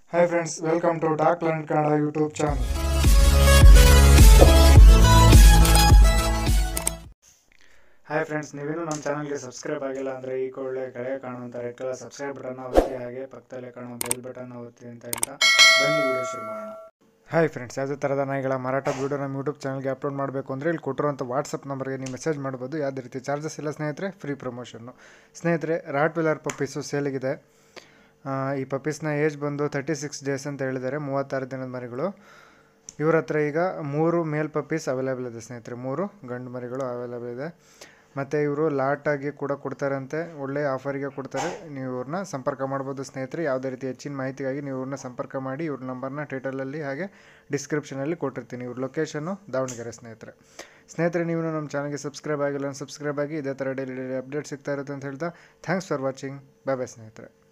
hi friends welcome to doc learn Kannada YouTube channel hi friends ನೀವೇನು ನಮ್ಮ ಚಾನಲ್ಗೆ subscribe ಆಗಿಲ್ಲ ಅಂದರೆ ಈ ಕೂಡಲೇ ಕೆಳಗೆ ಕಾಣುವಂಥ ರೆಡ್ ಕಲರ್ ಸಬ್ಸ್ಕ್ರೈಬ್ ಬಟನ್ನ ಒತ್ತಿ ಹಾಗೆ ಪಕ್ಕದಲ್ಲೇ ಕಾಣುವ ಬೆಲ್ ಬಟನ್ನ ಒತ್ತಿ ಅಂತ ಹೇಳ್ತಾ ಬನ್ನಿ ವಿಡಿಯೋ ಶುರು ಮಾಡೋಣ ಹಾಯ್ ಫ್ರೆಂಡ್ಸ್ ಯಾವುದೇ ಥರದ ನಾಯಿಗಳ ಮಾರಾಟ ವಿಡಿಯೋ ನಮ್ಮ ಯೂಟ್ಯೂಬ್ ಚಾನಲ್ಗೆ ಅಪ್ಲೋಡ್ ಮಾಡಬೇಕು ಅಂದರೆ ಇಲ್ಲಿ ಕೊಟ್ಟಿರುವಂಥ ವಾಟ್ಸಪ್ ನಂಬರ್ಗೆ ನೀವು ಮೆಸೇಜ್ ಮಾಡ್ಬೋದು ಯಾವುದೇ ರೀತಿ ಚಾರ್ಜಸ್ ಇಲ್ಲ ಸ್ನೇಹಿತರೆ ಫ್ರೀ ಪ್ರಮೋಷನ್ನು ಸ್ನೇಹಿತರೆ ರಾಟ್ ವೀಲರ್ ಪಪ್ಪೀಸು ಸೇಲಿಗಿದೆ ಆ, ಈ ಪಪ್ಪೀಸ್ನ ಏಜ್ ಬಂದು ತರ್ಟಿ ಸಿಕ್ಸ್ ಡೇಸ್ ಅಂತ ಹೇಳಿದ್ದಾರೆ ಮೂವತ್ತಾರು ದಿನದ ಮರಿಗಳು ಇವ್ರ ಹತ್ರ ಈಗ ಮೂರು ಮೇಲ್ ಪಪ್ಪೀಸ್ ಅವೈಲೇಬಲ್ ಇದೆ ಸ್ನೇಹಿತರೆ ಮೂರು ಗಂಡು ಮರಿಗಳು ಅವೈಲೇಬಲ್ ಇದೆ ಮತ್ತು ಇವರು ಲಾಟಾಗಿ ಕೂಡ ಕೊಡ್ತಾರಂತೆ ಒಳ್ಳೆಯ ಆಫರಿಗೆ ಕೊಡ್ತಾರೆ ನೀವು ಇವ್ರನ್ನ ಸಂಪರ್ಕ ಮಾಡ್ಬೋದು ಸ್ನೇಹಿತರೆ ಯಾವುದೇ ರೀತಿ ಹೆಚ್ಚಿನ ಮಾಹಿತಿಗಾಗಿ ನೀವು ಇವ್ರನ್ನ ಸಂಪರ್ಕ ಮಾಡಿ ಇವ್ರ ನಂಬರ್ನ ಟೈಟಲಲ್ಲಿ ಹಾಗೆ ಡಿಸ್ಕ್ರಿಪ್ಷನಲ್ಲಿ ಕೊಟ್ಟಿರ್ತೀನಿ ಇವ್ರ ಲೊಕೇಶನ್ನು ದಾವಣಗೆರೆ ಸ್ನೇಹಿತರೆ ಸ್ನೇಹಿತರೆ ನೀವು ನಮ್ಮ ಚಾನಲ್ಗೆ ಸಬ್ಸ್ಕ್ರೈಬ್ ಆಗಿಲ್ಲ ಸಬ್ಸ್ಕ್ರೈಬ್ ಆಗಿ ಇದೇ ಥರ ಡೈಲಿ ಡೈಲಿ ಅಪ್ಡೇಟ್ ಸಿಗ್ತಾ ಇರುತ್ತೆ ಅಂತ ಹೇಳ್ತಾ thanks for watching bye bye ಸ್ನೇಹಿತರೆ